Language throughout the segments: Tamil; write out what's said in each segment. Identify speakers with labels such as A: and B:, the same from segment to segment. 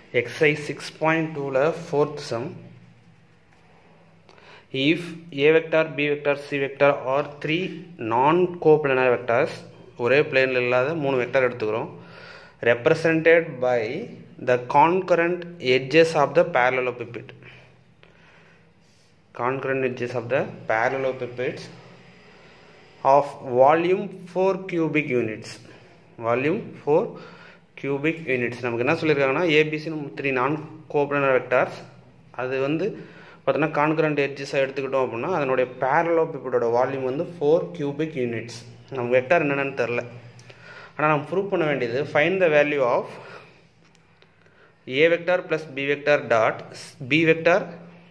A: exercise 6.2ல fourth sum if a vector b vector c vector are three non coplanar vectors ஒரே பிளேனில் இல்லாத மூணு வெக்டர் எடுத்துக்கிறோம் represented by the concurrent edges of the parallelepiped concurrent edges of the parallelepipeds of volume 4 cubic units volume 4 cubic units நமக்கு என்ன சொல்லியிருக்காங்கன்னா ஏபிசின்னு த்ரீ நான் கோப்ளனர் வெக்டார்ஸ் அது வந்து பார்த்தோன்னா கான்கரண்ட் எட்ஜஸாக எடுத்துக்கிட்டோம் அப்படின்னா அதனுடைய பேரலோபிப்போட வால்யூம் வந்து ஃபோர் கியூபிக் யூனிட்ஸ் நமக்கு வெக்டார் என்னென்னு தெரில ஆனால் நம்ம ப்ரூவ் பண்ண வேண்டியது find the value of a vector plus b vector dot b vector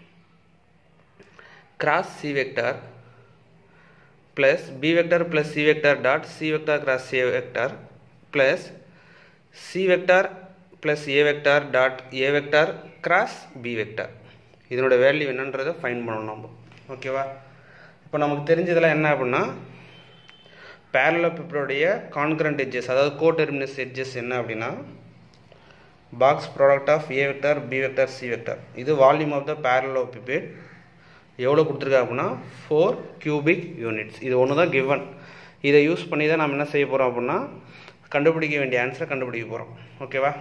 A: cross c vector plus b vector plus c vector dot c vector cross a vector plus c vector plus a vector dot a vector cross b vector இதனோட வேல்யூ என்னன்றதை ஃபைன் பண்ணணும் நம்ம ஓகேவா இப்போ நமக்கு தெரிஞ்சதெல்லாம் என்ன அப்படின்னா பேரலோபிப்போடைய கான்கரண்ட் எட்ஜஸ் அதாவது கோ டெர்மினஸ் எட்ஜஸ் என்ன அப்படின்னா box product of a vector b vector c vector இது வால்யூம் ஆஃப் த பேரலோபிபேட் எவ்வளோ கொடுத்துருக்கா அப்படின்னா ஃபோர் கியூபிக் யூனிட்ஸ் இது ஒன்று தான் கிவன் இதை யூஸ் பண்ணி தான் நம்ம என்ன செய்ய போகிறோம் அப்படின்னா கண்டுபிடிக்க வேண்டிய ஆன்சரை கண்டுபிடிக்க போகிறோம் ஓகேவா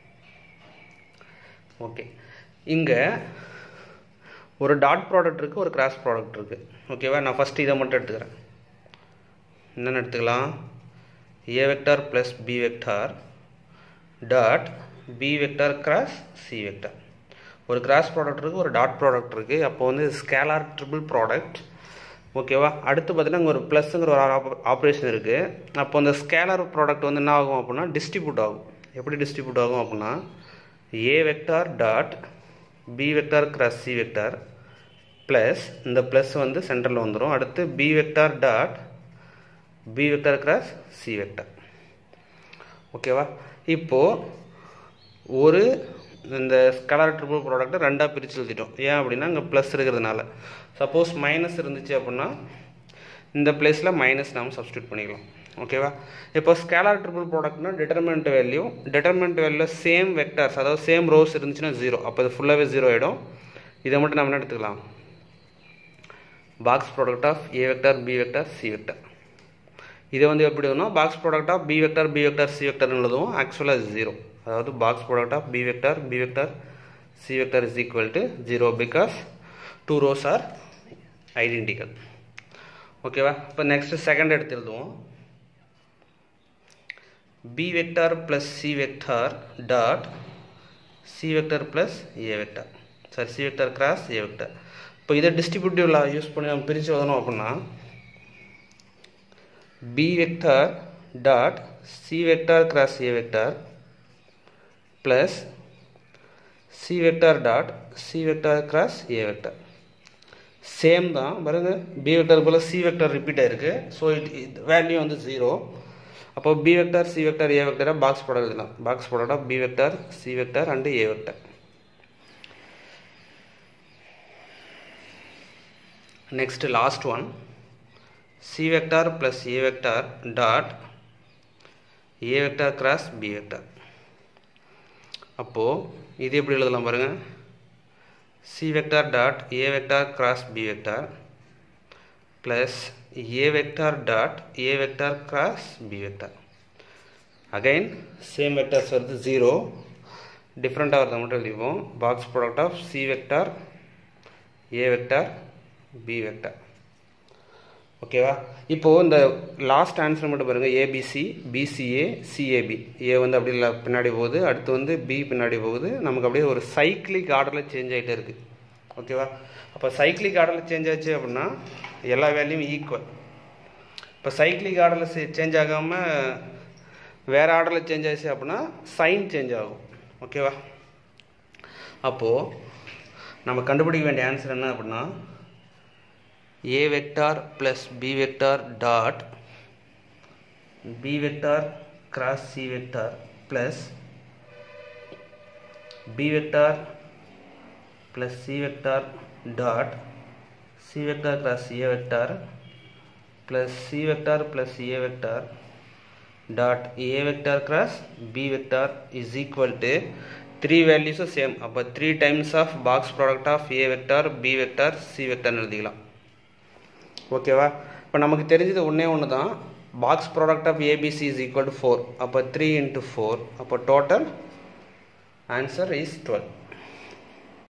A: ஓகே இங்கே ஒரு டாட் ப்ராடக்ட் இருக்குது ஒரு கிராஸ் ப்ராடக்ட் இருக்குது ஓகேவா நான் ஃபஸ்ட்டு இதை மட்டும் எடுத்துக்கிறேன் என்னென்னு எடுத்துக்கலாம் a vector plus b vector dot b vector cross c vector ஒரு கிராஸ் ப்ராடக்ட் இருக்குது ஒரு டாட் ப்ராடக்ட் இருக்குது அப்போ வந்து ஸ்கேலார் ட்ரிபிள் ப்ராடக்ட் ஓகேவா அடுத்து பார்த்தீங்கன்னா இங்கே ஒரு ப்ளஸ்ங்கிற ஒரு ஆப்ரேஷன் இருக்குது அப்போ அந்த ஸ்கேலார் ப்ராடக்ட் வந்து என்ன ஆகும் அப்படின்னா டிஸ்ட்ரிபியூட் ஆகும் எப்படி டிஸ்ட்ரிபியூட் ஆகும் அப்படின்னா a vector dot b vector cross c vector plus இந்த ப்ளஸ் வந்து சென்டரில் வந்துடும் அடுத்து b vector dot b vector cross c vector ஓகேவா இப்போது ஒரு இந்த ஸ்கலர் ட்ரிபிள் ப்ராடக்ட்டை ரெண்டாக பிரித்து எழுதிட்டோம் ஏன் அப்படின்னா இங்கே ப்ளஸ் இருக்கிறதுனால சப்போஸ் மைனஸ் இருந்துச்சு அப்படின்னா இந்த பிளேஸில் மைனஸ் நாம் சப்ஸ்டியூட் பண்ணிக்கலாம் ஓகேவா இப்போ ஸ்கேலார் ட்ரிபிள் ப்ராடக்ட்னா determinant value determinant value same vectors அதாவது சேம் ரோஸ் இருந்துச்சுன்னா ஜீரோ அப்போ இது ஃபுல்லாகவே ஜீரோ ஆகிடும் இதை மட்டும் நம்ம என்ன எடுத்துக்கலாம் box product of a vector b vector c vector இதை வந்து எப்படி வேணும் box product of b vector b vector c வெக்டர்னு எழுதுவோம் ஆக்சுவலாக ஜீரோ அதாவது box product of b vector b vector c vector is equal to zero because two rows are identical ஓகேவா இப்போ நெக்ஸ்ட் செகண்ட் எடுத்து எழுதுவோம் b vector plus c vector dot c vector plus a vector sorry c vector cross a vector இப்போ இதை டிஸ்ட்ரிபியூட்டிவ்ல யூஸ் பண்ணி நம்ம பிரித்து எழுதணும் அப்படின்னா b vector dot c vector cross a vector plus c vector dot c vector cross a vector same தான் பாருங்க பி வெக்டர் போல் சி வெக்டர் ரிப்பீட் ஆயிருக்கு ஸோ இட் வேல்யூ வந்து ஜீரோ அப்போ b vector c vector a வெக்டராக பாக்ஸ் ப்ராடக்ட் எழுதலாம் பாக்ஸ் ப்ராடக்டாக b vector c vector and a vector next last one c vector plus a vector dot a vector cross b vector அப்போது இது எப்படி எழுதலாம் பாருங்கள் c vector dot a vector cross b vector plus a vector dot a vector cross b vector again same vectors வருது ஜீரோ டிஃப்ரெண்ட்டாக வரதை மட்டும் எழுதிப்போம் box product of c vector a vector b vector ஓகேவா இப்போது இந்த லாஸ்ட் ஆன்சர் மட்டும் பாருங்கள் ஏபிசி பிசிஏ சிஏபி ஏ வந்து அப்படி இல்லை பின்னாடி போகுது அடுத்து வந்து பி பின்னாடி போகுது நமக்கு அப்படியே ஒரு சைக்கிளிக் ஆர்டரில் சேஞ்ச் ஆகிட்டே இருக்குது ஓகேவா அப்போ சைக்கிளிக் ஆர்டரில் சேஞ்ச் ஆச்சு அப்படின்னா எல்லா வேல்யூம் ஈக்குவல் இப்போ சைக்கிளிக் ஆர்டரில் சேஞ்ச் ஆகாமல் வேறு ஆர்டரில் சேஞ்ச் ஆச்சு அப்படின்னா சைன் சேஞ்ச் ஆகும் ஓகேவா அப்போது நம்ம கண்டுபிடிக்க வேண்டிய ஆன்சர் என்ன அப்படின்னா a vector plus b vector dot b vector cross c vector plus b vector plus c vector dot c vector cross a vector plus c vector plus a vector dot a vector cross b vector is equal to three வேல்யூஸும் சேம் அப்போ three times of box product of a vector b vector c வெக்டார்னு எழுதிக்கலாம் ஓகேவா இப்போ நமக்கு தெரிஞ்சது ஒன்றே ஒன்று தான் box product of ABC is equal to four அப்போ த்ரீ இன்ட்டு ஃபோர் அப்போ டோட்டல் ஆன்சர் இஸ் டுவெல்